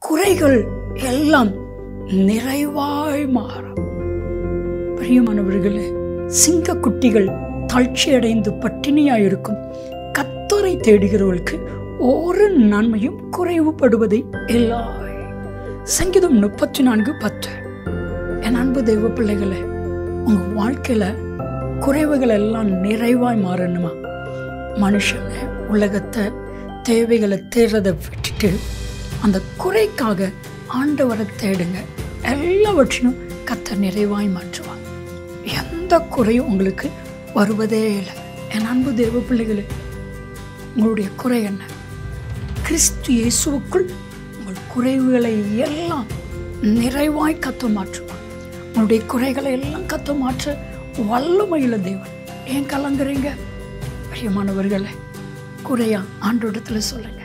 குறைகள் எல்லாம் நிறைவாய் மாறும் பிரியமானவர்களே சிங்க குட்டிகள் தாழ்ச்சியடைந்து பட்டினியாயிருக்கும் கத்தரை தேடுகிறவர்களுக்கு ஒரு நன்மையும் குறைவுபடுவதை இல்லை சங்கீதம் முப்பத்தி நான்கு பத்து என் அன்பு தெய்வ பிள்ளைகளே உங்க வாழ்க்கையில குறைவுகள் எல்லாம் நிறைவாய் மாறணுமா மனுஷங்க உலகத்தை தேவைகளை தேடுறதை விட்டுட்டு அந்த குறைக்காக ஆண்டவரை தேடுங்க எல்லாவற்றையும் கத்த நிறைவாய் மாற்றுவாங்க எந்த குறையும் உங்களுக்கு வருவதே இல்லை என் அன்பு தேவ பிள்ளைகளே உங்களுடைய குறை என்ன கிறிஸ்து இயேசுவுக்குள் உங்கள் குறைவுகளை எல்லாம் நிறைவாய் கத்த மாற்றுவார் உங்களுடைய குறைகளை எல்லாம் கத்த மாற்ற வல்லமையுள்ள தேவன் ஏன் கலங்குறீங்க பிரியமானவர்களே குறையா ஆண்டோடத்துல சொல்லுங்க